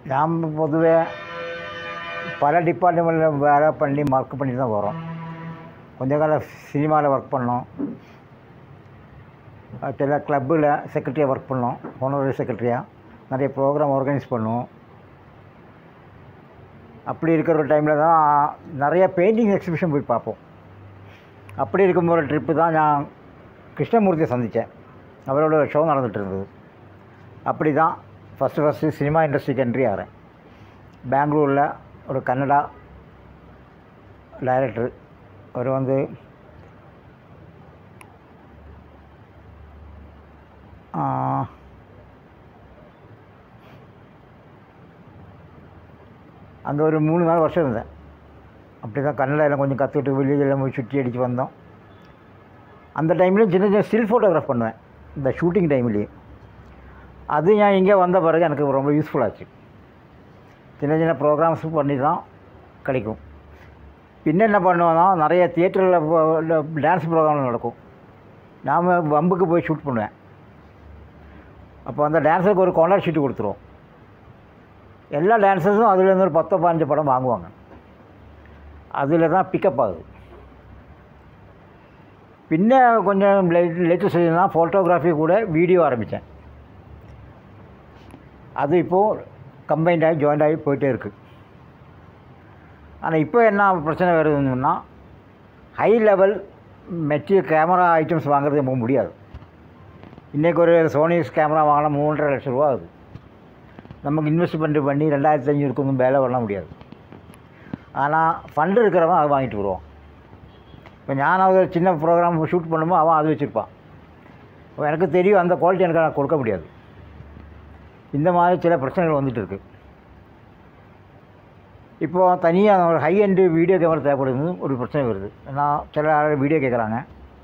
நாம் பொதுவே பல டிபார்ட்மெண்ட்டில் வேலை பண்ணி ஒர்க் பண்ணி தான் வரோம் கொஞ்ச காலம் சினிமாவில் ஒர்க் பண்ணோம் அஹ் சில கிளப்பில் செக்ரட்டரியாக ஒர்க் பண்ணோம் ஹோனரரி செக்ரட்டரியாக நிறைய ப்ரோக்ராம் ஆர்கனைஸ் பண்ணுவோம் அப்படி இருக்கிற டைமில் தான் நிறைய பெயிண்டிங் எக்ஸிபிஷன் போய் பார்ப்போம் அப்படி இருக்கும் ஒரு ட்ரிப்பு தான் நான் கிருஷ்ணமூர்த்தியை சந்தித்தேன் அவரோட ஒரு ஷோ நடந்துகிட்டு இருந்தது அப்படி தான் ஃபஸ்ட்டு ஃபஸ்ட்டு சினிமா இண்டஸ்ட்ரிக்கு என்ட்ரி ஆகிறேன் பெங்களூரில் ஒரு கன்னடா டைரக்டர் அவர் வந்து அங்கே ஒரு மூணு நாலு வருஷம் இருந்தேன் அப்படி தான் கன்னடாவில் கொஞ்சம் கற்றுக்கிட்டு வெளியில் போய் சுற்றி அடித்து வந்தோம் அந்த டைம்லேயும் சின்ன சின்ன ஸ்டில் ஃபோட்டோகிராஃப் பண்ணுவேன் இந்த ஷூட்டிங் டைம்லேயும் அது நான் இங்கே வந்த பிறகு எனக்கு ரொம்ப யூஸ்ஃபுல்லாச்சு சின்ன சின்ன ப்ரோக்ராம்ஸ் பண்ணி தான் கிடைக்கும் பின்ன என்ன பண்ணுவோம்னா நிறைய தியேட்டரில் டான்ஸ் ப்ரோக்ராம் நடக்கும் நாம் வம்புக்கு போய் ஷூட் பண்ணுவேன் அப்போ அந்த டான்ஸருக்கு ஒரு கான்ட்ராக்ட் ஷீட்டு கொடுத்துருவோம் எல்லா டான்ஸர்ஸும் அதுலேருந்து ஒரு பத்தோ பதினஞ்சு படம் வாங்குவாங்க அதில் தான் பிக்கப் ஆகுது பின்ன கொஞ்சம் லேட்டஸ்ட் செய்யணும்னா ஃபோட்டோகிராஃபி கூட வீடியோ ஆரம்பித்தேன் அது இப்போது கம்பைண்ட் ஆகி ஜாயிண்ட் ஆகி போயிட்டே இருக்குது ஆனால் இப்போ என்ன பிரச்சனை வருதுன்னா high level material camera items வாங்குறது நமக்கு முடியாது இன்றைக்கி ஒரு சோனிஸ் கேமரா வாங்கினா மூன்றரை லட்சம் ரூபா ஆகுது நமக்கு இன்வெஸ்ட்மெண்ட் பண்ணி ரெண்டாயிரத்தி ஐநூறுக்கு ஒன்றும் வேலை பண்ண முடியாது ஆனால் ஃபண்டு இருக்கிறவன் அதை வாங்கிட்டு வருவான் இப்போ ஞான ஒரு சின்ன ப்ரோக்ராம் ஷூட் பண்ணுமோ அவன் அது வச்சுருப்பான் அப்ப எனக்கு தெரியும் அந்த குவாலிட்டி எனக்கு நான் கொடுக்க முடியாது இந்த மாதிரி சில பிரச்சனைகள் வந்துட்டு இருக்கு இப்போது தனியாக ஒரு ஹை எண்டு வீடியோ கேமரா தேவைப்படுது ஒரு பிரச்சனை வருது நான் சில ஆள் வீடியோ கேட்குறாங்க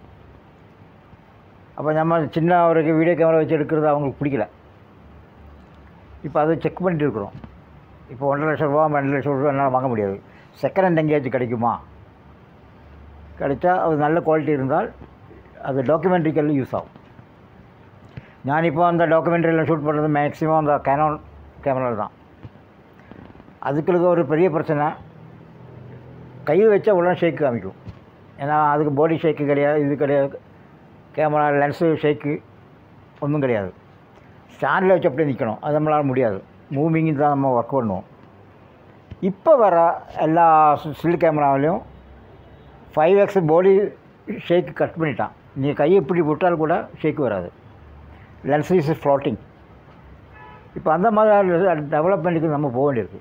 அப்போ நம்ம சின்ன ஒரு வீடியோ கேமரா வச்சு எடுக்கிறது அவங்களுக்கு பிடிக்கல இப்போ அதை செக் பண்ணிட்டு இருக்கிறோம் இப்போ ஒன்றரை லட்சம் ரூபா ரெண்டு லட்சம் ரூபா என்னால் வாங்க முடியாது செகண்ட் ஹேண்ட் எங்கேயாச்சும் கிடைக்குமா கிடைச்சா அது நல்ல குவாலிட்டி இருந்தால் அது டாக்குமெண்ட்ரிக்கல் யூஸ் ஆகும் நான் இப்போ அந்த டாக்குமெண்ட்ரியில் ஷூட் பண்ணுறது மேக்ஸிமம் அந்த கேனான் கேமராவில் தான் அதுக்கு ஒரு பெரிய பிரச்சனை கை வச்சா உடனே ஷேக் காமிக்கும் ஏன்னா அதுக்கு பாடி ஷேக்கு கிடையாது இது கிடையாது கேமரா லென்ஸு ஷேக்கு ஒன்றும் கிடையாது ஸ்டாண்டில் வச்சு அப்படியே நிற்கணும் அது நம்மளால் முடியாது மூவிங்கு தான் நம்ம ஒர்க் பண்ணுவோம் இப்போ வர எல்லா ஸ்டில் கேமராவிலையும் five X body shake cut பண்ணிட்டான் நீங்கள் கையை இப்படி விட்டால் கூட ஷேக் வராது லென்ஸ் இஸ் ஃப்ளோட்டிங் இப்போ அந்த மாதிரி டெவலப்மெண்ட்டுக்கு நம்ம போக வேண்டியிருக்கு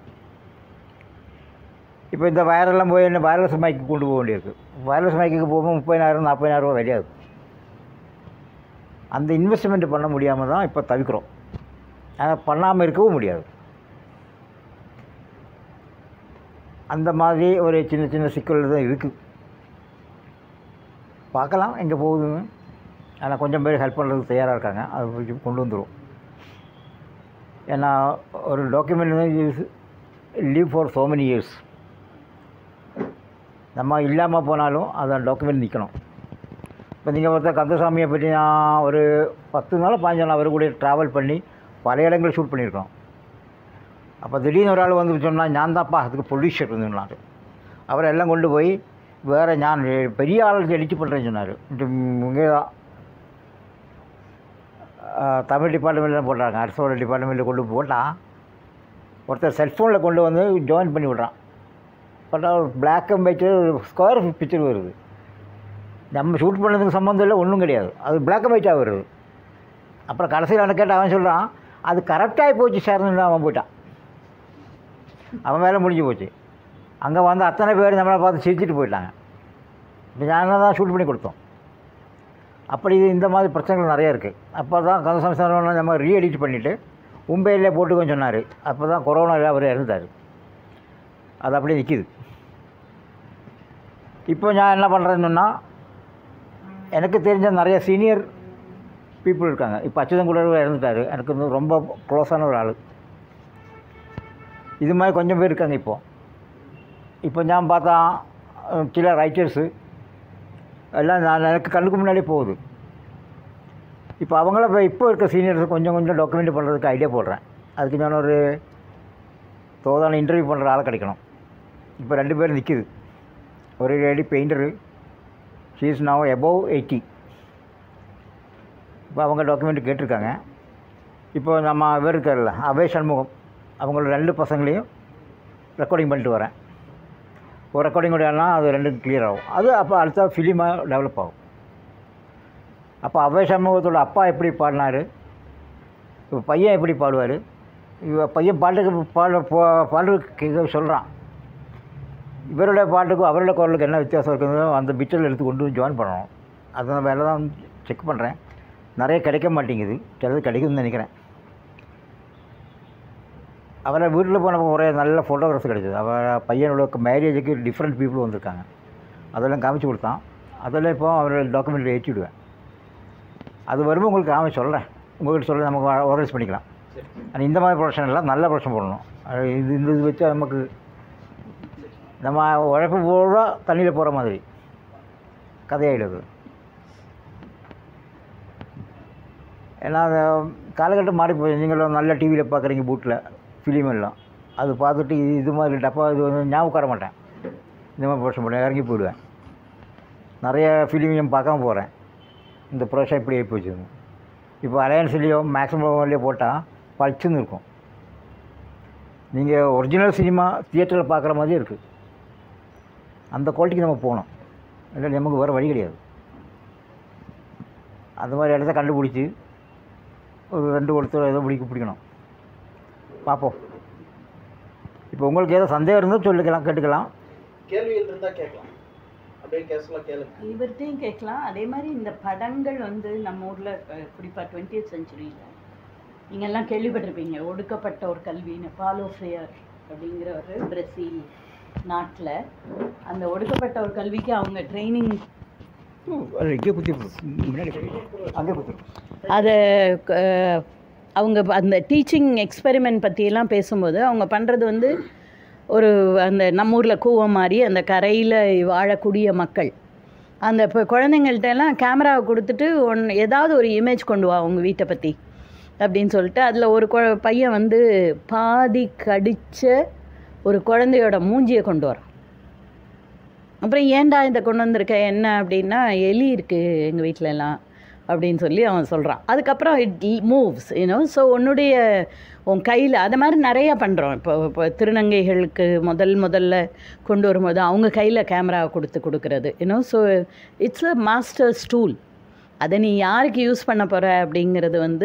இப்போ இந்த வயரெல்லாம் போய் என்ன வயர்லெஸ் மைக்கு கொண்டு போக வேண்டியிருக்கு வயர்லெஸ் மைக்குக்கு போகும்போது முப்பதினாயிரம் நாற்பதினாயிரம் ரூபா வெளியாகுது அந்த இன்வெஸ்ட்மெண்ட் பண்ண முடியாமல் தான் இப்போ தவிக்கிறோம் ஆனால் பண்ணாமல் இருக்கவும் முடியாது அந்த மாதிரி ஒரு சின்ன சின்ன சிக்கல் தான் இருக்குது பார்க்கலாம் எங்கே போகுதுன்னு ஆனால் கொஞ்சம் பேர் ஹெல்ப் பண்ணுறதுக்கு தயாராக இருக்காங்க அது வச்சு கொண்டு வந்துடும் ஏன்னா ஒரு டாக்குமெண்ட் வந்து leave for so many years நம்ம இல்லாமல் போனாலும் அந்த டாக்குமெண்ட் நிற்கணும் இப்போ நீங்கள் ஒருத்தர் கந்தசாமியை பற்றி நான் ஒரு பத்து நாள் பதினஞ்சு நாள் அவர் கூட ட்ராவல் பண்ணி பல இடங்களில் ஷூட் பண்ணியிருக்கோம் அப்போ திடீர்னு ஒரு ஆள் வந்து சொன்னால் நான் தான்ப்பா அதுக்கு ப்ரொடியூசர் இருந்துனாரு அவரை எல்லாம் கொண்டு போய் வேறு ஞான் பெரிய ஆள் எடிச்சு பண்ணுறேன்னு சொன்னார் இங்கே தான் ஆஹ், தமிழ் டிபார்ட்மெண்ட்டில் போடுறாங்க அரசோட டிபார்ட்மெண்ட்டில் கொண்டு போட்டால் ஒருத்தர் செல்ஃபோனில் கொண்டு வந்து ஜாயின் பண்ணி விட்றான் பட் ஒரு பிளாக் அண்ட் ஒயிட்டு ஒரு ஸ்கொயர் பிக்சர் வருது நம்ம ஷூட் பண்ணதுக்கு சம்மந்தம் இல்லை ஒன்றும் கிடையாது அது பிளாக் அண்ட் ஒயிட்டாக வருது அப்புறம் கடைசியில் அவனை கேட்டு அவன் சொல்கிறான் அது கரெக்டாகி போச்சு சார்னு அவன் போயிட்டான் அவன் வேலை முடிஞ்சு போச்சு அங்கே வந்து அத்தனை பேர் நம்மளை பார்த்து சிரிச்சிட்டு போயிட்டாங்க இப்போ நாங்கள் தான் ஷூட் பண்ணி கொடுத்தோம் அப்படி இது இந்த மாதிரி பிரச்சனைகள் நிறைய இருக்குது அப்போ தான் கந்தசாமி சார் நம்ம ரீஎடிட் பண்ணிவிட்டு மும்பையிலே போட்டுக்கோன்னு சொன்னார் அப்போ தான் கொரோனாவில் அவர் இறந்தார் அது அப்படியே நிற்கிது இப்போ நான் என்ன பண்ணுறேன்னா எனக்கு தெரிஞ்ச நிறைய சீனியர் பீப்புள் இருக்காங்க இப்போ அச்சுதன் கூட இறந்துட்டார் எனக்கு வந்து ரொம்ப க்ளோஸான ஒரு ஆள் இது மாதிரி கொஞ்சம் பேர் இருக்காங்க இப்போது இப்போ நான் பார்த்தா அஹ், சில ரைட்டர்ஸு எல்லாம் நான் எனக்கு கண்ணுக்கு முன்னாடியே போகுது இப்போ அவங்கள இப்போ இப்போ இருக்க சீனியர்ஸ் கொஞ்சம் கொஞ்சம் டாக்குமெண்ட் பண்ணுறதுக்கு ஐடியா போடுறேன் அதுக்கு நான் ஒரு தோதான இன்டர்வியூ பண்ணுற ஆள் கிடைக்கணும் இப்போ ரெண்டு பேர் நிற்கிது ஒரு lady painter she is now above eighty இப்போ அவங்க டாக்குமெண்ட் கேட்டிருக்காங்க இப்போ நம்ம இவர் இருக்கார்ல அபய் சண்முகம் அவங்களோட ரெண்டு பசங்களையும் ரெக்கார்டிங் பண்ணிட்டு வரேன் ஒரு ரெக்கார்டிங் விடையானா அது ரெண்டும் கிளியர் ஆகும் அது அப்போ அடுத்த ஃபிலிமாக டெவலப் ஆகும் அப்போ அபய் சண்முகத்தோட அப்பா எப்படி பாடினார் இப்போ பையன் எப்படி பாடுவார் இவ பையன் பாட்டுக்கு பாட பா- பாட்டு சொல்கிறான் இவருடைய பாட்டுக்கும் அவருடைய குரலுக்கு என்ன வித்தியாசம் இருக்குதோ அந்த பிக்சரில் எடுத்து கொண்டு வந்து ஜாயின் பண்ணணும் அதை நான் வேலை தான் செக் பண்ணுறேன் நிறைய கிடைக்க மாட்டேங்குது சிலது கிடைக்கும்னு நினைக்கிறேன் அவரை வீட்டில் போனப்போ ஒரே நல்ல ஃபோட்டோகிராஃபி கிடைச்சது அவர் பையனோட மேரேஜுக்கு டிஃப்ரெண்ட் பீப்புள் வந்திருக்காங்க அதெல்லாம் காமிச்சு கொடுத்தான் அதெல்லாம் இப்போ அவரோட டாக்குமெண்ட்டில் ஏற்றி விடுவேன் அது வரும்போது உங்களுக்கு காமிச்சு சொல்கிறேன் உங்கள்கிட்ட சொல்ல நமக்கு ஆர்கனைஸ் பண்ணிக்கலாம் ஆனால் இந்த மாதிரி ப்ரொடக்ஷன் எல்லாம் நல்ல ப்ரொடக்ஷன் போடணும் அது இது இந்த இது வச்சு நமக்கு நம்ம உழைப்பு பூரா தண்ணியில் போகிற மாதிரி கதையாயிடுது ஏன்னா அந்த காலகட்டம் மாறி போய் நீங்களும் நல்ல டிவியில் பார்க்குறீங்க பூட்டில் ஃபிலிம் எல்லாம் அது பார்த்துட்டு இது இது மாதிரி டப்பா இது வந்து ஞாபகம் வர மாட்டேன் இந்த மாதிரி ப்ரொடக்ஷன் பண்ண இறங்கி போயிடுவேன் நிறைய ஃபிலிமையும் பார்க்காம போகிறேன் இந்த ப்ரொடக்ஷன் இப்படி ஆகி போச்சுன்னு இப்போ அலையன்ஸ்லேயோ மேக்ஸிமம்லேயோ போட்டால் பளிச்சுன்னு இருக்கும் நீங்கள் ஒரிஜினல் சினிமா தியேட்டரில் பார்க்குற மாதிரி இருக்குது அந்த குவாலிட்டிக்கு நம்ம போகணும் இல்லை நமக்கு வேறு வழி கிடையாது அந்த மாதிரி இடத்த கண்டுபிடிச்சி ஒரு ரெண்டு ஒருத்தர் ஏதோ பிடிக்க பிடிக்கணும் பார்ப்போம் இப்போ உங்களுக்கு ஏதோ சந்தேகம் இருந்தால் சொல்லிக்கலாம் கேட்டுக்கலாம் கேள்விகள் இருந்தால் கேட்கலாம் அப்படியே கேஸ்லாம் கேளுங்க இவர்கிட்டையும் கேட்கலாம் அதே மாதிரி இந்த படங்கள் வந்து நம்ம ஊரில் குறிப்பாக டுவெண்ட்டியத் செஞ்சுரியில் நீங்கள்லாம் கேள்விப்பட்டிருப்பீங்க ஒடுக்கப்பட்ட ஒரு கல்வின்னு பாலோ ஃப்ரேயர் அப்படிங்கிற ஒரு பிரசீல் நாட்டில் அந்த ஒடுக்கப்பட்ட ஒரு கல்விக்கு அவங்க ட்ரைனிங் அது இங்கே குத்தி முன்னாடி அங்கே குத்தி அதை அஹ், அவங்க அந்த டீச்சிங் எக்ஸ்பெரிமெண்ட் பற்றியெல்லாம் பேசும்போது அவங்க பண்ணுறது வந்து ஒரு அந்த நம்ம ஊரில் கூவம் மாதிரி அந்த கரையில் வாழக்கூடிய மக்கள் அந்த இப்போ குழந்தைங்கள்ட்ட எல்லாம் கேமராவை கொடுத்துட்டு ஒன் ஏதாவது ஒரு இமேஜ் கொண்டு வா உங்கள் வீட்டை பற்றி அப்படின்னு சொல்லிட்டு அதில் ஒரு கொ பையன் வந்து பாதி கடிச்ச ஒரு குழந்தையோட மூஞ்சியை கொண்டு வரான் அப்புறம் ஏன்டா இதை கொண்டு வந்திருக்க என்ன அப்படின்னா எலி இருக்குது எங்கள் வீட்டில எல்லாம் அப்படின்னு சொல்லி அவன் சொல்கிறான் அதுக்கப்புறம் இட் மூவ்ஸ் யூனோ ஸோ உன்னுடைய உன் கையில் அது மாதிரி நிறையா பண்ணுறோம் இப்போ இப்போ திருநங்கைகளுக்கு முதல் முதல்ல கொண்டு வரும்போது அவங்க கையில் கேமராவை கொடுத்து கொடுக்கறது you know so it's a master's tool அதை நீ யாருக்கு யூஸ் பண்ண போகிற அப்படிங்கிறது வந்து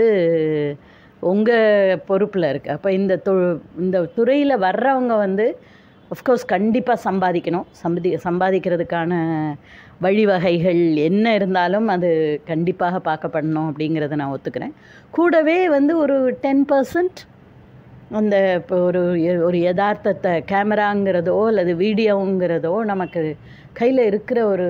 உங்கள் பொறுப்பில் இருக்குது அப்போ இந்த து இந்த துறையில் வர்றவங்க வந்து அஃப்கோர்ஸ் கண்டிப்பாக சம்பாதிக்கணும் சம்பாதி சம்பாதிக்கிறதுக்கான வழிவகைகள் என்ன இருந்தாலும் அது கண்டிப்பாக பார்க்கப்படணும் அப்படிங்கிறத நான் ஒத்துக்கிறேன் கூடவே வந்து ஒரு டென் பர்சன்ட் அந்த இப்போ ஒரு எ- ஒரு யதார்த்தத்தை கேமராங்கிறதோ அல்லது வீடியோங்கிறதோ நமக்கு கையில் இருக்கிற ஒரு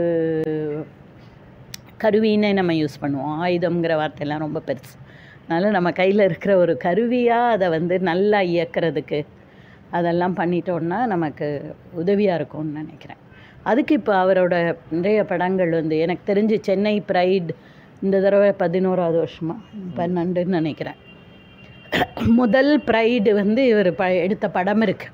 கருவின்னே நம்ம யூஸ் பண்ணுவோம் ஆயுதம்ங்கிற வார்த்தையெல்லாம் ரொம்ப பெருசு அதனால் நம்ம கையில் இருக்கிற ஒரு கருவியாக அதை வந்து நல்லா இயக்கிறதுக்கு அதெல்லாம் பண்ணிட்டோன்னா நமக்கு உதவியாக இருக்கும்னு நினைக்கிறேன் அதுக்கு இப்போ அவரோட நிறைய படங்கள் வந்து எனக்கு தெரிஞ்சு சென்னை ப்ரைட் இந்த தடவை பதினோராவது வருஷமா பன்னெண்டுன்னு நினைக்கிறேன் முதல் ப்ரைடு வந்து இவர் ப எடுத்த படம் இருக்குது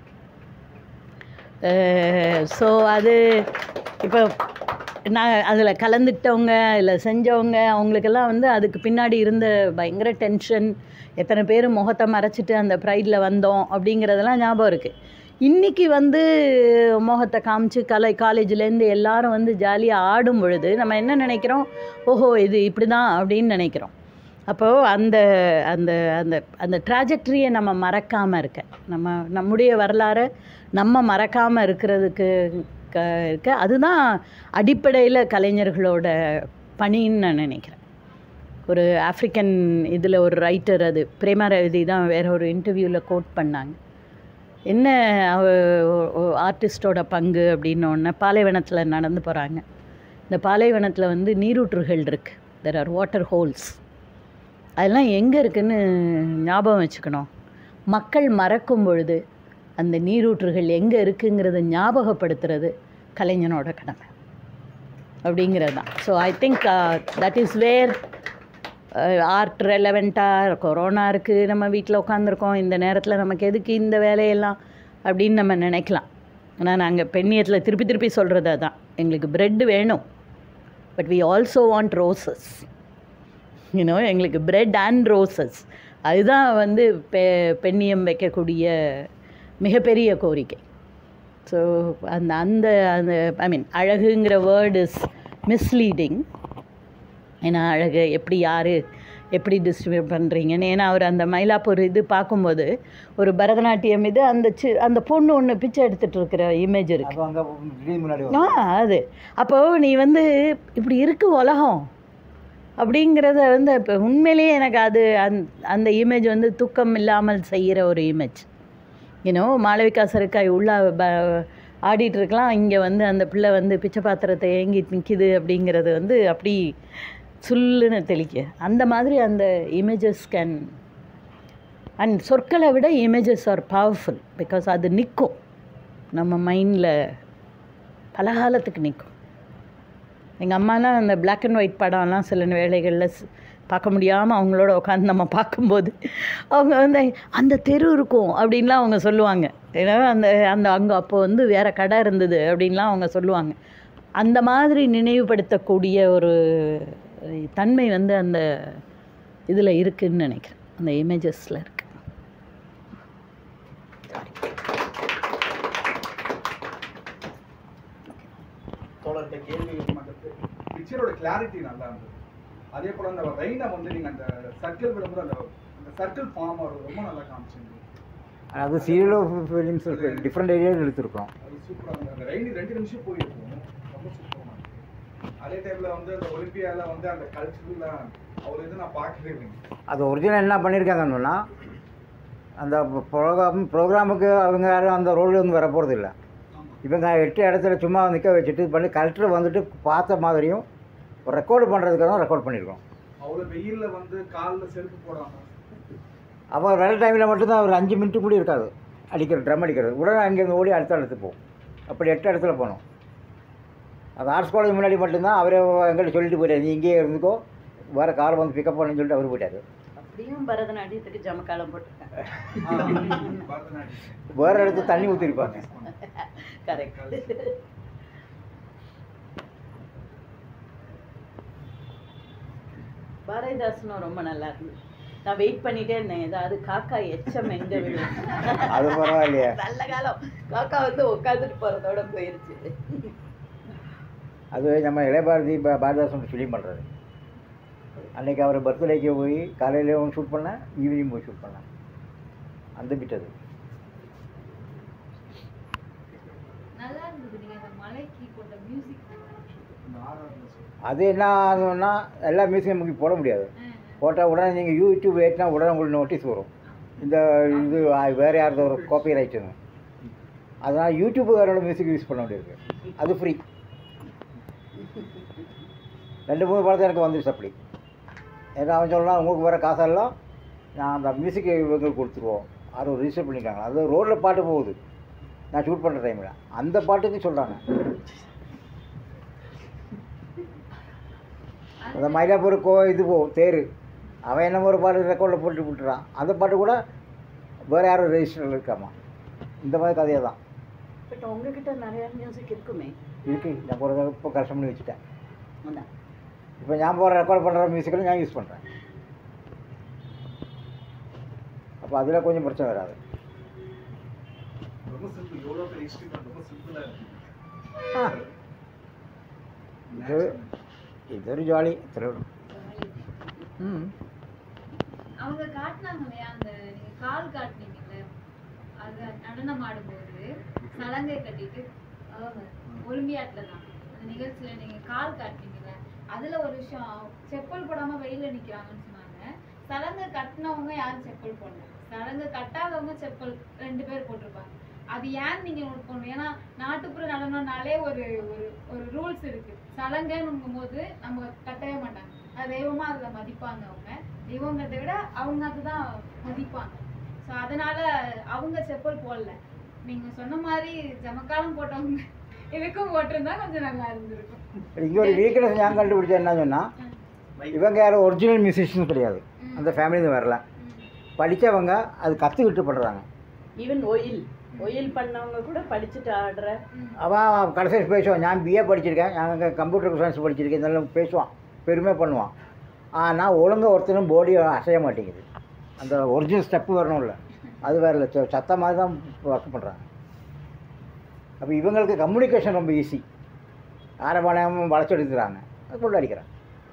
ஸோ அது இப்போ நான் அதில் கலந்துக்கிட்டவங்க இல்லை செஞ்சவங்க அவங்களுக்கெல்லாம் வந்து அதுக்கு பின்னாடி இருந்த பயங்கர டென்ஷன் எத்தனை பேர் முகத்தை மறைச்சிட்டு அந்த ப்ரைடில் வந்தோம் அப்படிங்கிறதெல்லாம் ஞாபகம் இருக்குது இன்றைக்கி வந்து முகத்தை காமிச்சு கலை காலேஜ்லேருந்து எல்லாரும் வந்து ஜாலியாக ஆடும் பொழுது நம்ம என்ன நினைக்கிறோம் ஓஹோ இது இப்படி தான் அப்படின்னு நினைக்கிறோம் அப்போது அந்த அந்த அந்த அந்த ட்ராஜெக்டரியை நம்ம மறக்காமல் இருக்க நம்ம நம்முடைய வரலாறை நம்ம மறக்காமல் இருக்கிறதுக்கு க இருக்க அதுதான் அடிப்படையில் கலைஞர்களோட பணின்னு நான் நினைக்கிறேன் ஒரு ஆஃப்ரிக்கன் இதில் ஒரு ரைட்டர் அது பிரேமா ரவி தான் வேற ஒரு இன்டர்வியூவில் கோட் பண்ணாங்க என்ன ஆர்டிஸ்டோட பங்கு அப்படின்னு ஒன்று பாலைவனத்தில் நடந்து போகிறாங்க இந்த பாலைவனத்தில் வந்து நீரூற்றுகள் இருக்குது தெர் ஆர் வாட்டர் ஹோல்ஸ் அதெல்லாம் எங்கே இருக்குன்னு ஞாபகம் வச்சுக்கணும் மக்கள் மறக்கும் பொழுது அந்த நீரூற்றுகள் எங்கே இருக்குங்கிறத ஞாபகப்படுத்துறது கலைஞனோட கடமை அப்படிங்கிறது தான் so I think that is where art ரெலவெண்ட்டாக கொரோனா இருக்குது நம்ம வீட்டில் உட்காந்துருக்கோம் இந்த நேரத்தில் நமக்கு எதுக்கு இந்த வேலையெல்லாம் அப்படின்னு நம்ம நினைக்கலாம் ஆனால் நாங்கள் பெண்ணியத்தில் திருப்பி திருப்பி சொல்கிறது அதான் எங்களுக்கு பிரெட் வேணும் but we also want roses you know எங்களுக்கு பிரெட் அண்ட் ரோசஸ் அதுதான் வந்து பெ பெண்ணியம் வைக்கக்கூடிய மிகப்பெரிய கோரிக்கை ஸோ அந்த அந்த அந்த ஐ மீன் அழகுங்கிற வேர்ட் இஸ் மிஸ்லீடிங் ஏன்னா அழகு எப்படி யார் எப்படி டிஸ்ட்ரிபியூட் பண்ணுறீங்கன்னு ஏன்னா அவர் அந்த மயிலாப்பூர் இது பார்க்கும்போது ஒரு பரதநாட்டியம் இது அந்த சி அந்த பொண்ணு ஒன்று பிச்சை எடுத்துகிட்டு இருக்கிற இமேஜ் இருக்குது அப்போ அங்கே திடீர்னு முன்னாடி ஆ வரும். அது அப்போது நீ வந்து இப்படி இருக்கு உலகம் அப்படிங்கிறத வந்து இப்போ உண்மையிலேயே எனக்கு அது அந் அந்த இமேஜ் வந்து தூக்கம் இல்லாமல் செய்கிற ஒரு இமேஜ் யூனோ மாளவிகா சருக்காய் உள்ள ப ஆடிட்டு இருக்கலாம் இங்கே வந்து அந்த பிள்ளை வந்து பிச்சை பாத்திரத்தை ஏங்கிட்டு நிற்கிது அப்படிங்கிறது வந்து அப்படி சுல்லுன்னு தெளிக்க அந்த மாதிரி அந்த இமேஜஸ் கேன் அண்ட் சொற்களை விட இமேஜஸ் ஆர் பவர்ஃபுல் பிகாஸ் அது நிற்கும் நம்ம மைண்டில் பல காலத்துக்கு நிற்கும் எங்கள் அம்மாலாம் அந்த Black அண்ட் ஒயிட் படம்லாம் சில வேளைகளில் ஸ்- பார்க்க முடியாமல் அவங்களோட உட்காந்து நம்ம பார்க்கும்போது அவங்க வந்து அந்த தெரு இருக்கும் அப்படின்லாம் அவங்க சொல்லுவாங்க ஏன்னா அந்த அந்த அங்கே அப்போ வந்து வேறு கடை இருந்தது அப்படின்லாம் அவங்க சொல்லுவாங்க அந்த மாதிரி நினைவுபடுத்தக்கூடிய ஒரு தன்மை வந்து அந்த இதில் இருக்குதுன்னு நினைக்கிறேன் அந்த இமேஜஸில் இருக்குது தோழர்கிட்ட கேள்வி மற்றது பிக்சரோட கிளாரிட்டி நல்லா இருந்தது அதே போல அந்த ரெயினை வந்து நீங்க அந்த சர்க்கிள் விடும்போது அந்த அந்த சர்க்கிள் ஃபார்ம் ஆகிறது ரொம்ப நல்லா காமிச்சிங்க அது சீரியல் ஃபிலிம்ஸ் டிஃப்ரெண்ட் ஏரியாவில் எடுத்திருக்கோம் அது சூப்பராக இருந்தது அந்த ரெயின் ரெண்டு நிமிஷம் போயிருக்கும் ரொம்ப சூப்பராக இருந்தது அதே டைம்ல வந்து அந்த ஒலிம்பியால வந்து அந்த கல்ச்சுரல் அவ்வளோ இது நான் பார்க்கவே இல்லைங்க அது ஒரிஜினல் என்ன பண்ணியிருக்காங்கன்னு சொன்னால் அந்த ப்ரோக்ராம் ப்ரோக்ராமுக்கு அவங்க யாரும் அந்த ரோல் வந்து வர போகிறது இல்லை இவங்க எட்டு இடத்துல சும்மா நிற்க வச்சுட்டு இது பண்ணி கலெக்டர் வந்துட்டு பார்த்த மாதிரியும் ரெக்கார்டு பண்ணுறதுக்காக தான் ரெக்கார்ட் பண்ணியிருக்கோம் அவ்வளோ வெயில்ல வந்து காலில் செருப்பு போடாம அப்போ வேலை டைமில் மட்டும்தான் ஒரு அஞ்சு மினிட்டு கூட இருக்காது அடிக்கிறது ட்ரம் அடிக்கிறது உடனே அங்கேருந்து ஓடி அடுத்த இடத்துக்கு போகும் அப்படி எட்டு இடத்துல போனோம் அது ஆர்ட்ஸ் காலேஜ் முன்னாடி மட்டும்தான் அவரே எங்கள்கிட்ட சொல்லிட்டு போயிட்டார் நீ இங்கேயே இருந்துக்கோ வேறு கார் வந்து பிக்கப் பண்ணுன்னு சொல்லிட்டு அவர் போயிட்டார் அப்படியும் பரதநாட்டியத்துக்கு ஜமக்காலம் போட்டிருக்காங்க பரதநாட்டியம் வேறு இடத்துல தண்ணி ஊற்றிருப்பாங்க கரெக்ட் பாரதிதாசனும் ரொம்ப நல்லா இருந்தது நான் வெயிட் பண்ணிட்டே இருந்தேன் ஏதாவது காக்கா எச்சம் எங்க விழும் அது பரவாயில்லையே நல்ல காலம் காக்கா வந்து உட்காந்துட்டு போறதோட போயிருச்சு அது நம்ம இளையபாரதி பா- பாரதிதாசன் ஃபிலிம் பண்ணுறது அன்னைக்கு அவர் பர்த்டேக்கு போய் காலையிலேயும் ஷூட் பண்ணேன் ஈவினிங் போய் ஷூட் பண்ணேன் அந்த பிட் அது நல்லா இருந்தது நீங்க அந்த மலைக்கு போட்ட மியூசிக் அது என்ன ஆகும்னா எல்லா மியூசியம் நமக்கு போட முடியாது போட்டால் உடனே நீங்கள் யூடியூப் ஏற்றினா உடனே உங்களுக்கு நோட்டீஸ் வரும் இந்த இது ஆ, வேறு யாரது ஒரு காப்பி ரைட்டுன்னு அதனால் யூடியூப் வேறோட மியூசிக் யூஸ் பண்ண வேண்டியிருக்கு அது ஃப்ரீ ரெண்டு மூணு படத்தை எனக்கு வந்துருச்சு அப்படி ஏன்னா அவன் சொல்லலாம் உங்களுக்கு வர காசெல்லாம் நான் அந்த மியூசிக் இவங்களுக்கு கொடுத்துருவோம் அது ரிஜிஸ்டர் பண்ணிக்காங்க அது ரோட்டில் பாட்டு போகுது நான் ஷூட் பண்ணுற டைமில் அந்த பாட்டுக்கு சொல்கிறாங்க அந்த மயிலாப்பூர் கோ இது போ தேர் அவன் என்ன ஒரு பாட்டு ரெக்கார்டில் போட்டு விட்டுறான் அந்த பாட்டு கூட வேறு யாரும் ரெஜிஸ்டரில் இருக்காமா இந்த மாதிரி கதையை தான் பட் உங்ககிட்ட நிறைய மியூசிக் இருக்குமே இருக்கு நான் ஒரு இப்போ கஷ்டம் பண்ணி வச்சுட்டேன் அதான். இப்போ நான் போகிற ரெக்கார்ட் பண்ணுற மியூசிக்கில் நான் யூஸ் பண்ணுறேன் அப்போ அதில் கொஞ்சம் பிரச்சனை வராது ரொம்ப சிம்பிள் எவ்வளோ பெரிய ஹிஸ்ட்ரி ரொம்ப சிம்பிளாக இருக்கு ஆ. இது ഇതൊരു ജോളി ഇത്രേ ഉള്ളൂ ഉം. அவங்க காட்டினாங்க இல்லையா அந்த நீங்க கால் காட்டுனீங்கல்ல அது நடனம் ஆடும்போது சலங்கை கட்டிட்டு அவங்க ஒலிம்பியாட்ல தான் அந்த நிகழ்ச்சியில நீங்க கால் காட்டுனீங்கல்ல அதுல ஒரு விஷயம் செப்பல் போடாம வெயில நிக்கிறாங்கன்னு சொன்னாங்க சலங்கை கட்டினவங்க யாரும் செப்பல் போடல சலங்கை கட்டாதவங்க செப்பல் ரெண்டு பேர் போட்டிருப்பாங்க அது ஏன் நீங்க நோட் பண்ணணும் ஏன்னா நாட்டுப்புற நடனம்னாலே ஒரு ஒரு ஒரு ரூல்ஸ் இருக்கு சலங்கைன்னும் போது நம்ம கட்டவே மாட்டாங்க அது தெய்வமா அதுல மதிப்பாங்க அவங்க தெய்வங்கிறத விட அவங்க அதுதான் மதிப்பாங்க ஸோ அதனால அவங்க செப்பல் போடல நீங்க சொன்ன மாதிரி ஜமக்காலம் போட்டவங்க இதுக்கும் போட்டிருந்தா கொஞ்சம் நல்லா இருந்திருக்கும் இங்கே ஒரு வீக்னஸ் ഞാൻ கண்டுபிடிச்சா என்ன சொன்னால் இவங்க யாரும் ஒரிஜினல் மியூசிஷியன் கிடையாது அந்த ஃபேமிலிந்து வரல படித்தவங்க அது கற்றுக்கிட்டு பண்ணுறாங்க ஈவன் ஒயில் ஒயில் பண்ணவங்க கூட படிச்சுட்டு ஆடுற அவன் கடைசியில் பேசுவான் நான் பிஏ படிச்சிருக்கேன் நான் கம்ப்யூட்டர் சயின்ஸ் படிச்சிருக்கேன் இதெல்லாம் பேசுவான் பெருமை பண்ணுவான் ஆனால் ஒழுங்காக ஒருத்தரும் பாடி அசைய மாட்டேங்குது அந்த ஒரிஜினல் ஸ்டெப்பு வரணும்ல அது வேற இல்லை ச- சத்த மாதிரி தான் ஒர்க் பண்ணுறாங்க அப்போ இவங்களுக்கு கம்யூனிகேஷன் ரொம்ப ஈஸி ஆரம்பம் வளைச்சு எடுக்கிறாங்க அது கொண்டு அடிக்கிறாங்க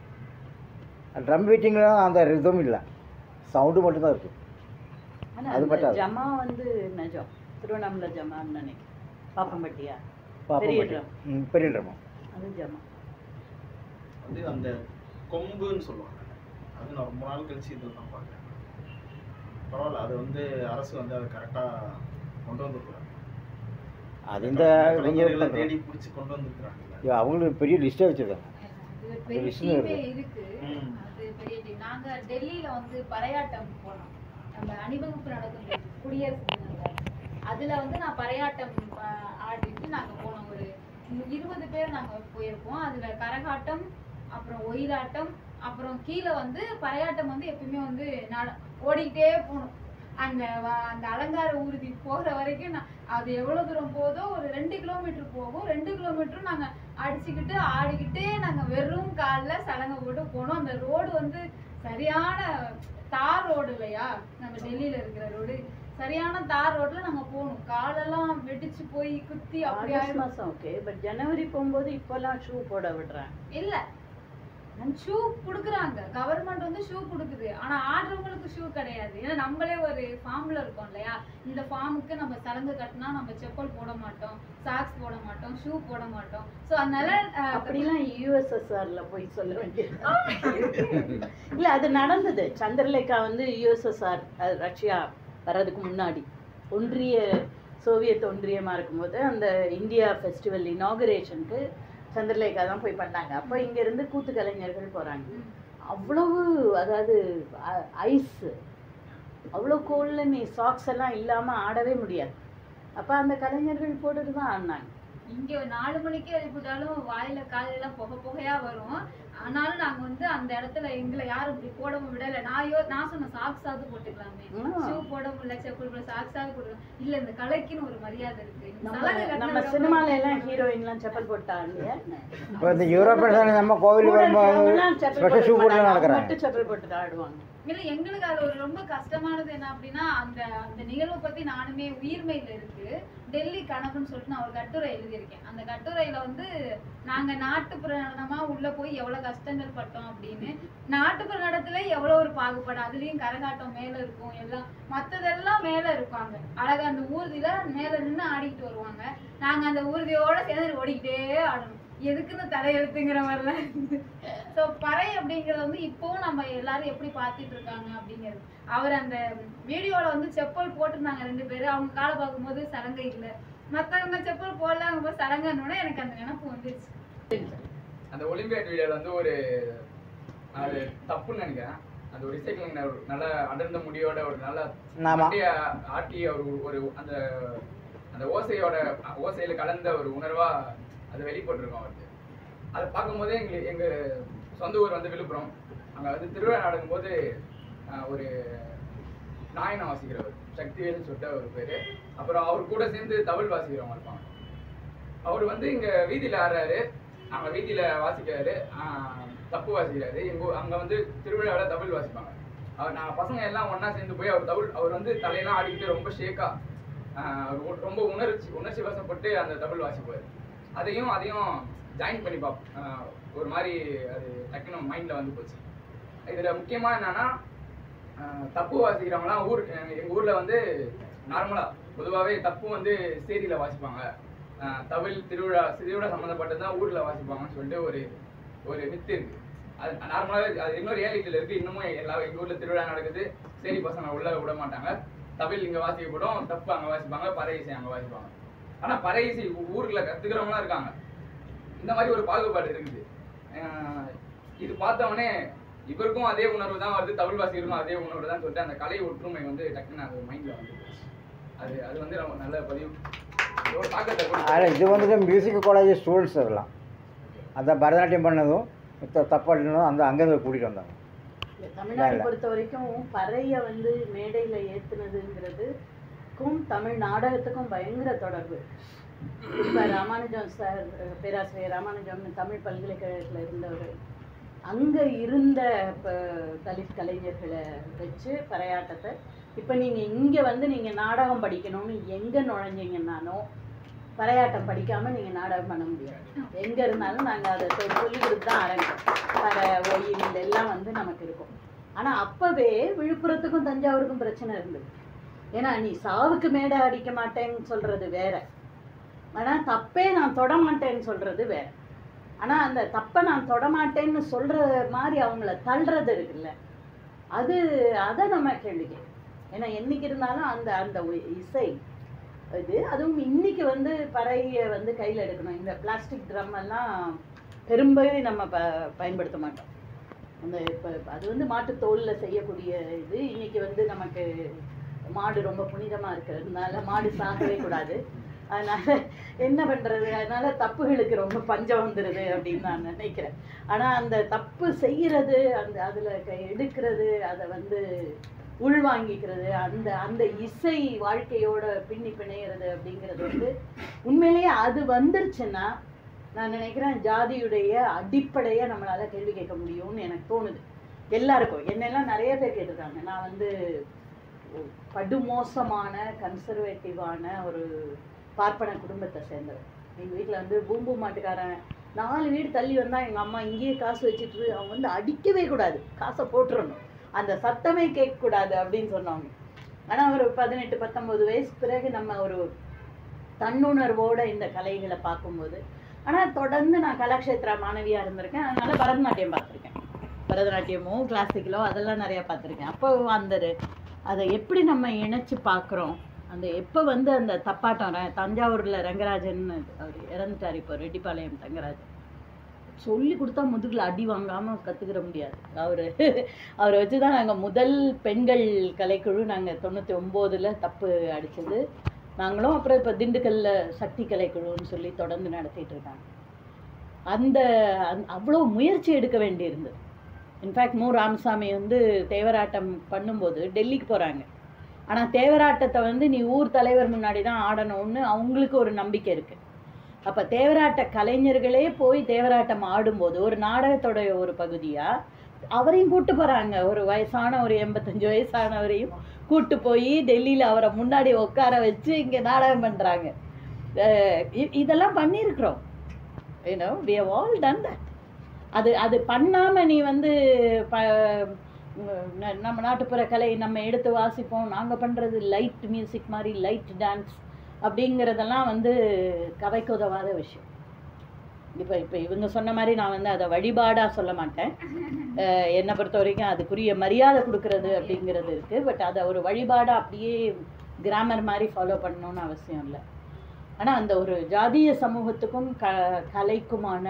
ட்ரம் பீட்டிங்கில் அந்த இதுவும் இல்லை சவுண்டு மட்டும்தான் இருக்குது ஆனா அது அந்த பத்தாது. ஜமா வந்து நிஜம் திருவண்ணாமலை ஜமான்னு நினைக்கிறேன் பாப்பம்பட்டியா பாப்பா பெரிய பட்டி. drum. ம், பெரிய ட்ரம்மு அது ஜமா வந்து அந்த கொம்புன்னு சொல்லுவாங்க அது நான் ரொம்ப நாள் கழிச்சு இதில் தான் பார்க்குறேன் பரவாயில்ல அது வந்து அரசு வந்து அதை கரெக்டாக கொண்டு வந்துருக்குறாங்க அது இந்த இவங்க கலைஞர்களை தேடி பிடிச்சி கொண்டு வந்துருக்குறாங்கல்ல ஐயோ, அவங்களுக்கு பெரிய லிஸ்ட்டே வச்சுருக்காங்க அது ஒரு பெரிய விஷயம் டீமே இருக்கு. இருக்கு ம். அது பெரிய டீம் நாங்க டெல்லியில வந்து பறையாட்டம் போனோம் நம்ம அணிவகுப்பு நடக்கும் குடியரசு தினத்துல அதுல வந்து நான் பறையாட்டம் ஆஹ், ஆடிட்டு நாங்க போனோம் ஒரு இருபது பேர் நாங்க போயிருப்போம் அதுல கரகாட்டம் அப்புறம் ஒயிலாட்டம் அப்புறம் கீழே வந்து பறையாட்டம் வந்து எப்பயுமே வந்து நட ஓடிக்கிட்டே போகணும் அந்த வ- அந்த அலங்கார ஊர்தி போகிற வரைக்கும் நான் அது எவ்வளோ தூரம் போதோ ஒரு ரெண்டு கிலோமீட்டர் போகும் ரெண்டு கிலோமீட்டரும் நாங்கள் அடிச்சுக்கிட்டு ஆடிக்கிட்டே நாங்கள் வெறும் காலில் சலங்கை போட்டு போனோம் அந்த ரோடு வந்து சரியான தார் ரோடு இல்லையா நம்ம டெல்லியில் இருக்கிற ரோடு சரியான தார் ரோட்ல நாங்கள் போகணும் காலெல்லாம் வெடிச்சு போய் குத்தி அப்படி ஆகஸ்ட் ஆயிடும் மாசம் ஓகே பட் ஜனவரி போகும்போது இப்போல்லாம் ஷூ போட விடுறேன் இல்ல ஷூ குடுக்குறாங்க கவர்மெண்ட் வந்து ஷூ கொடுக்குது ஆனா ஆடுறவங்களுக்கு ஷூ கிடையாது ஏன்னா நம்மளே ஒரு ஃபார்ம்ல இருக்கோம் இல்லையா இந்த ஃபார்முக்கு நம்ம சலங்கு கட்டினா நம்ம செப்பல் போட மாட்டோம் சாக்ஸ் போட மாட்டோம் ஷூ போட மாட்டோம் சோ அதனால அஹ், அப்படிலாம் யூஎஸ்எஸ்ஆர்ல போய் சொல்ல வேண்டியது இல்ல அது நடந்தது சந்திரலேகா வந்து யூஎஸ்எஸ்ஆர் ரஷ்யா வர்றதுக்கு முன்னாடி ஒன்றிய சோவியத் ஒன்றியமா இருக்கும்போது அந்த இந்தியா ஃபெஸ்டிவல் இனாகுரேஷனுக்கு சந்திரலேகா தான் போய் பண்ணாங்க அப்போ இங்க இருந்து கூத்து கலைஞர்கள் போறாங்க அவ்வளவு அதாவது ஐஸ் அவ்வளோ கோல்ல நீ சாக்ஸ் எல்லாம் இல்லாம ஆடவே முடியாது அப்ப அந்த கலைஞர்கள் போட்டுட்டு தான் ஆடினாங்க இங்க ஒரு நாலு மணிக்கே எழுப்பிட்டாலும் வாயில காலையில எல்லாம் புகை புகையா வரும் ஆனாலும் நாங்க வந்து அந்த இடத்துல எங்களை யாரும் இப்படி போட விடல நான் யோ நான் சொன்ன சாக்ஸாவது போட்டுக்கலாமே ஆ. ஷூ போட முடியல செப்பல் போட சாக்ஸாவது போட்டுக்கலாம் இல்ல இந்த கலைக்குன்னு ஒரு மரியாதை இருக்கு நம்ம சலங்கை கட்டினது நம்ம ரொம்ப சினிமால எல்லாம் ஹீரோயின்லாம் செப்பல் போட்டா இல்லையா இப்போ இந்த யூரோப்பியன் நம்ம கோவிலுக்கு கூட வரும்போது இருக்கிறவங்கலாம் செப்பல் ஸ்பெஷல் ஷூ போட்டு போட்டு அவங்க நடக்கிறாங்க மட்டும் செப்பல் போட்டு தான் ஆடுவாங்க இல்ல எங்களுக்கு அது ஒரு ரொம்ப கஷ்டமானது என்ன அப்படின்னா அந்த அந்த நிகழ்வை பத்தி நானுமே உயிர்மையில இருக்கு டெல்லி கணக்குன்னு சொல்லிட்டு நான் ஒரு கட்டுரை எழுதியிருக்கேன் அந்த கட்டுரையில வந்து நாங்க நாட்டுப்புற நடனமா உள்ள போய் எவ்வளவு கஷ்டங்கள் பட்டோம் அப்படின்னு நாட்டுப்புற நடத்துல எவ்வளவு ஒரு பாகுபாடு அதுலயும் கரகாட்டம் மேல இருக்கும் எல்லாம் மத்ததெல்லாம் மேல இருப்பாங்க அழகா அந்த ஊர்தியில மேல நின்னு ஆடிக்கிட்டு வருவாங்க நாங்க அந்த ஊர்தியோட சேர்ந்து ஓடிக்கிட்டே ஆடணும் எதுக்குன்னு தலையெழுத்துங்கிற மாதிரிலாம் ஸோ பறை அப்படிங்கிறது வந்து இப்போவும் நம்ம எல்லாரும் எப்படி பார்த்துட்டு இருக்காங்க அப்படிங்கிறது அவர் அந்த வீடியோவில் வந்து செப்பல் போட்டிருந்தாங்க ரெண்டு பேரும் அவங்க காலை பார்க்கும்போது சலங்கை இல்லை மற்றவங்க செப்பல் போடலாம் போது சலங்கன்னொன்னே எனக்கு அந்த நினப்பு வந்துருச்சு அந்த ஒலிம்பியாட் வீடியோல வந்து ஒரு அது தப்புன்னு நினைக்கிறேன் அந்த ஒரு ரிசைக்ளிங் நல்ல அடர்ந்த முடியோட ஒரு நல்ல ஆமா. மண்டைய ஆட்டி ஒரு ஒரு அந்த அந்த ஓசையோட ஓசையில கலந்த ஒரு உணர்வா அது வெளிப்பட்டிருக்கும் அவருக்கு அதை பார்க்கும்போதே எங்களுக்கு எங்க சொந்த ஊர் வந்து விழுப்புரம் அங்க வந்து திருவிழா நடக்கும்போது ஆஹ், ஒரு நாயனம் வாசிக்கிறவர் சக்திவேல்னு சொல்லிட்டு ஒரு பேரு அப்புறம் அவர் கூட சேர்ந்து தமிழ் வாசிக்கிறவங்க இருப்பாங்க அவர் வந்து இங்க வீதியில ஆடுறாரு அங்க வீதியில வாசிக்கிறாரு ஆஹ் தப்பு வாசிக்கிறாரு எங்க ஊ- அங்க வந்து திருவிழாவில தமிழ் வாசிப்பாங்க அவர் நான் பசங்க எல்லாம் ஒண்ணா சேர்ந்து போய் அவர் தமிழ் அவர் வந்து தலையெல்லாம் ஆடிக்கிட்டு ரொம்ப ஷேக்கா ரொம்ப உணர்ச்சி உணர்ச்சி வசப்பட்டு அந்த தமிழ் வாசிப்பார் அதையும் அதையும் ஜாயின் பண்ணி பார்ப்போம் ஆஹ் ஒரு மாதிரி அது டக்குன்னு மைண்ட்ல வந்து போச்சு இதுல முக்கியமா என்னன்னா ஆஹ் தப்பு வாசிக்கிறவங்களாம் ஊர் எங்க எங்க ஊர்ல வந்து நார்மலா பொதுவாகவே தப்பு வந்து சேரியில வாசிப்பாங்க ஆஹ் தவில் திருவிழா திருவிழா சம்மந்தப்பட்டது தான் ஊர்ல வாசிப்பாங்கன்னு சொல்லிட்டு ஒரு ஒரு மித்து இருக்கு அது நார்மலாவே அது இன்னும் ரியாலிட்டியில இருக்கு இன்னமும் எல்லா எங்க ஊர்ல திருவிழா நடக்குது சரி பசங்க உள்ள விட மாட்டாங்க தவில் இங்க வாசிக்கப்படும் தப்பு அங்க வாசிப்பாங்க பறை இசை அங்க வாசிப்பாங்க ஆனா பறை இசை ஊ- ஊர்ல கத்துக்கிறவங்களாம் இருக்காங்க இந்த மாதிரி ஒரு பாகுபாடு இருக்குது ஆஹ் இது பார்த்தவொடனே இவருக்கும் அதே உணர்வு தான் வருது தமிழ் வாசிகருக்கும் அதே உணர்வு தான் சொல்லிட்டு அந்த கலை ஒற்றுமை வந்து டக்குன்னு அது மைண்ட்ல வந்து போச்சு. அது அது வந்து ரொம்ப நல்ல பதிவு இது ஒரு தாக்கத்தை கொடுத்து- அதில் இது வந்துட்டு மியூசிக் காலேஜ் ஸ்டூடெண்ட்ஸ் அதெல்லாம் அந்த பரதநாட்டியம் பண்ணதும் மத்த தப்பாட்டினதும் அந்த அங்கேருந்து கூட்டிகிட்டு வந்தாங்க இல்ல, தமிழ்நாட்டை இல்ல. பொறுத்த வரைக்கும் பறைய வந்து மேடையில ஏத்துனதுங்கிறது கலைக்கும் தமிழ் நாடகத்துக்கும் பயங்கர தொடர்பு இப்போ ராமானுஜம் சார் பேராசிரியர் ராமானுஜம் தமிழ் பல்கலைக்கழகத்தில் இருந்தவர் அங்கே இருந்த இப்போ தலித் கலைஞர்களை வச்சு பறையாட்டத்தை இப்போ நீங்கள் இங்கே வந்து நீங்கள் நாடகம் படிக்கணும்னு எங்கே நுழைஞ்சீங்கன்னாலும் பறையாட்டம் படிக்காமல் நீங்கள் நாடகம் பண்ண முடியாது எங்கே இருந்தாலும் நாங்கள் அதை சொல்லி சொல்லி கொடுத்து தான் ஆரம்பிப்போம் பறை ஒயில் எல்லாம் வந்து நமக்கு இருக்கும் ஆனால் அப்போவே விழுப்புரத்துக்கும் தஞ்சாவூருக்கும் பிரச்சனை இருந்தது ஏன்னா நீ சாவுக்கு மேடை அடிக்க மாட்டேன்னு சொல்கிறது வேற ஆனால் தப்பே நான் தொட மாட்டேன்னு சொல்கிறது வேற ஆனால் அந்த தப்பை நான் தொட மாட்டேன்னு சொல்கிற மாதிரி அவங்கள தள்ளுறது இருக்குல்ல அது அதை நம்ம கேள்வி கேட்கணும். ஏன்னா என்னைக்கு இருந்தாலும் அந்த அந்த ஒ- இசை இது அதுவும் இன்னைக்கு வந்து பறையை வந்து கையில் எடுக்கணும் இந்த பிளாஸ்டிக் ட்ரம் எல்லாம் பெரும்பகுதி நம்ம ப பயன்படுத்த மாட்டோம் அந்த இப்போ அது வந்து மாட்டு தோலில் செய்யக்கூடிய இது இன்னைக்கு வந்து நமக்கு மாடு ரொம்ப புனிதமாக இருக்கிறதுனால மாடு சாகவே கூடாது அதனால என்ன பண்ணுறது அதனால தப்புகளுக்கு ரொம்ப பஞ்சம் வந்துடுது அப்படின்னு நான் நினைக்கிறேன் ஆனால் அந்த தப்பு செய்கிறது அந்த அதில் எடுக்கிறது அதை வந்து உள்வாங்கிக்கிறது அந்த அந்த இசை வாழ்க்கையோட பின்னி பிணையிறது அப்படிங்கிறது வந்து உண்மையிலேயே அது வந்துருச்சுன்னா நான் நினைக்கிறேன் ஜாதியுடைய அடிப்படையை நம்மளால கேள்வி கேட்க முடியும்னு எனக்கு தோணுது எல்லாருக்கும் என்னெல்லாம் நிறைய பேர் கேட்டிருக்காங்க நான் வந்து படுமோசமான கன்சர்வேட்டிவான ஒரு பார்ப்பன குடும்பத்தை சேர்ந்தவர் எங்கள் வீட்டில் வந்து பூம்பு மாட்டுக்காரன் நாலு வீடு தள்ளி வந்தால் எங்கள் அம்மா இங்கேயே காசு வச்சுட்டு அவங்க வந்து அடிக்கவே கூடாது காசை போட்டுறணும் அந்த சத்தமே கேட்கக்கூடாது அப்படின்னு சொன்னாங்க ஆனால் ஒரு பதினெட்டு பத்தொம்போது வயசு பிறகு நம்ம ஒரு தன்னுணர்வோட இந்த கலைகளை பார்க்கும்போது ஆனால் தொடர்ந்து நான் கலாக்ஷேத்ரா மாணவியாக இருந்திருக்கேன் அதனால பரதநாட்டியம் பார்த்துருக்கேன் பரதநாட்டியமோ கிளாசிக்கலோ அதெல்லாம் நிறையா பார்த்துருக்கேன் அப்போ அந்த ஒரு- அதை எப்படி நம்ம இணைச்சு பார்க்குறோம் அந்த எப்போ வந்து அந்த தப்பாட்டம் ர- தஞ்சாவூரில் ரங்கராஜன் அவர் இறந்துட்டார் இப்போ ரெட்டிப்பாளையம் தங்கராஜன் சொல்லி கொடுத்தா முதுகில் அடி வாங்காமல் கற்றுக்கிற முடியாது அவர் அவரை வச்சு தான் நாங்கள் முதல் பெண்கள் கலைக்குழு நாங்கள் தொண்ணூற்றி ஒம்போதில் தப்பு அடித்தது நாங்களும் அப்புறம் இப்போ திண்டுக்கல்ல சக்தி கலைக்குழுன்னு சொல்லி தொடர்ந்து நடத்திட்டு இருக்காங்க அந்த அந்த- அவ்வளோ முயற்சி எடுக்க வேண்டியிருந்தது இன்ஃபேக்ட் மு ராமசாமி வந்து தேவராட்டம் பண்ணும்போது டெல்லிக்கு போகிறாங்க ஆனால் தேவராட்டத்தை வந்து நீ ஊர் தலைவர் முன்னாடி தான் ஆடணும்னு அவங்களுக்கு ஒரு நம்பிக்கை இருக்குது அப்போ தேவராட்ட கலைஞர்களே போய் தேவராட்டம் ஆடும்போது ஒரு நாடகத்தோட ஒரு பகுதியாக அவரையும் கூட்டு போகிறாங்க ஒரு வயசான ஒரு எண்பத்தஞ்சு வயசானவரையும் கூட்டு போய் டெல்லியில் அவரை முன்னாடி உட்கார வச்சு இங்கே நாடகம் பண்ணுறாங்க இதெல்லாம் பண்ணியிருக்கிறோம் you know we have all done that அது அது பண்ணாமல் நீ வந்து ப ந- நம்ம நாட்டுப்புற கலை நம்ம எடுத்து வாசிப்போம் நாங்கள் பண்ணுறது லைட் மியூசிக் மாதிரி லைட் டான்ஸ் அப்படிங்கிறதெல்லாம் வந்து கவைக்கு உதவாத விஷயம் இப்போ இப்போ இவங்க சொன்ன மாதிரி நான் வந்து அதை வழிபாடாக சொல்ல மாட்டேன் அஹ் என்னை பொறுத்த வரைக்கும் அதுக்குரிய மரியாதை கொடுக்கறது அப்படிங்கிறது இருக்குது பட் அதை ஒரு வழிபாடாக அப்படியே கிராமர் மாதிரி ஃபாலோ பண்ணணும்னு அவசியம் இல்லை ஆனால் அந்த ஒரு ஜாதிய சமூகத்துக்கும் க கலைக்குமான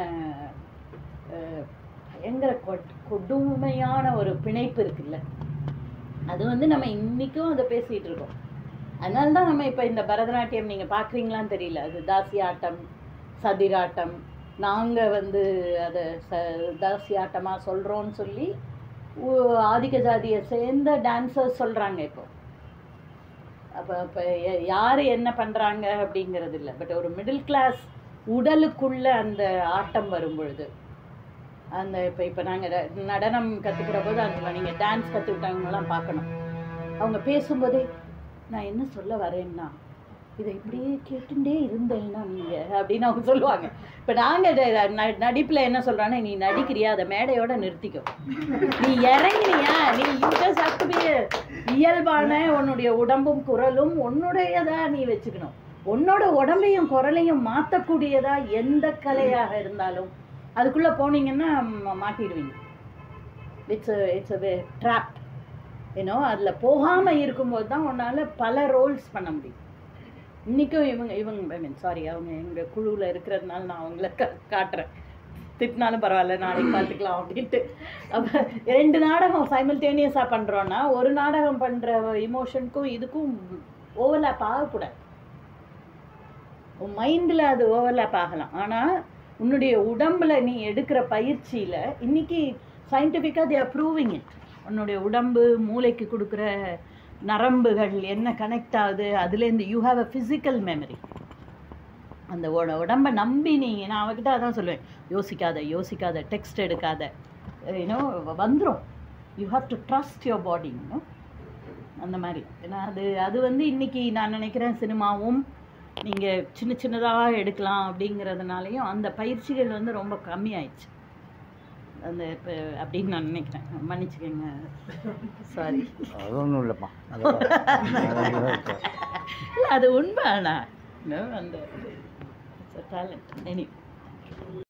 அஹ், பயங்கர கொட்- கொடுமையான ஒரு பிணைப்பு இருக்குல்ல அது வந்து நம்ம இன்றைக்கும் அதை பேசிகிட்டு இருக்கோம் அதனால தான் நம்ம இப்போ இந்த பரதநாட்டியம் நீங்கள் பார்க்குறீங்களான்னு தெரியல அது தாசியாட்டம் சதிராட்டம் நாங்கள் வந்து அதை ச தாசியாட்டமாக சொல்கிறோன்னு சொல்லி ஊ- ஆதிக்க ஜாதியை சேர்ந்த டான்சர்ஸ் சொல்கிறாங்க இப்போ அப்போ இப்போ யார் என்ன பண்ணுறாங்க அப்படிங்கிறது இல்லை பட் ஒரு மிடில் கிளாஸ் உடலுக்குள்ள அந்த ஆட்டம் வரும் பொழுது அந்த இப்போ இப்போ நாங்கள் நடனம் கற்றுக்கிற போது அந்த நீங்கள் டான்ஸ் கற்றுக்கிட்டவங்கலாம் பார்க்கணும் அவங்க பேசும்போதே நான் என்ன சொல்ல வரேன்னா இதை இப்படியே கேட்டுட்டே இருந்தேன்னா நீங்கள் அப்படின்னு அவங்க சொல்லுவாங்க இப்போ நாங்கள் நடிப்பில் என்ன சொல்கிறாங்கன்னா நீ நடிக்கிறியா அதை மேடையோட நிறுத்திக்கோ நீ இறங்கினியா நீ யூஜஸ் ஹாவ் இயல்பான உன்னுடைய உடம்பும் குரலும் உன்னுடையதா நீ வச்சுக்கணும் உன்னோட உடம்பையும் குரலையும் மாற்றக்கூடியதா எந்த கலையாக இருந்தாலும் அதுக்குள்ளே போனீங்கன்னா ம- மாட்டிடுவீங்க இட்ஸ் இட்ஸ் அ ட்ராப் ஏன்னோ அதில் போகாமல் இருக்கும்போது தான் உன்னால் பல ரோல்ஸ் பண்ண முடியும் இன்றைக்கும் இவங்க இவங்க ஐ மீன் சாரி அவங்க எங்கள் குழுவில் இருக்கிறதுனால நான் அவங்கள கா காட்டுறேன் திட்டினாலும் பரவாயில்ல நாளைக்கு பார்த்துக்கலாம் அப்படின்ட்டு அப்போ ரெண்டு நாடகம் சைமல்டேனியஸாக பண்ணுறோன்னா ஒரு நாடகம் பண்ணுற இமோஷனுக்கும் இதுக்கும் ஓவர்லேப் ஆகக்கூடாது உன் மைண்டில் அது ஓவர்லேப் ஆகலாம் ஆனால் உன்னுடைய உடம்புல நீ எடுக்கிற பயிற்சியில் இன்னைக்கு சயின்டிஃபிக்காக தே ஆர் ப்ரூவிங் இட் உன்னுடைய உடம்பு மூளைக்கு கொடுக்குற நரம்புகள் என்ன கனெக்ட் ஆகுது அதுலேருந்து you have a physical memory அந்த உட உடம்பை நம்பி நீங்கள் நான் அவகிட்ட அதான் சொல்லுவேன் யோசிக்காத யோசிக்காத டெக்ஸ்ட் எடுக்காத யூனோ வந்துடும் you have to trust your body அந்த மாதிரி ஏன்னா அது அது வந்து இன்னைக்கு நான் நினைக்கிறேன் சினிமாவும் நீங்கள் சின்ன சின்னதாக எடுக்கலாம் அப்படிங்கிறதுனாலையும் அந்த பயிற்சிகள் வந்து ரொம்ப கம்மியாயிடுச்சு அந்த இப்போ அப்படின்னு நான் நினைக்கிறேன் மன்னிச்சுக்கோங்க சாரி அது ஒன்றும் இல்லைப்பா அதெல்லாம் அது உண்மை ஆனால் அந்த டேலண்ட் எனி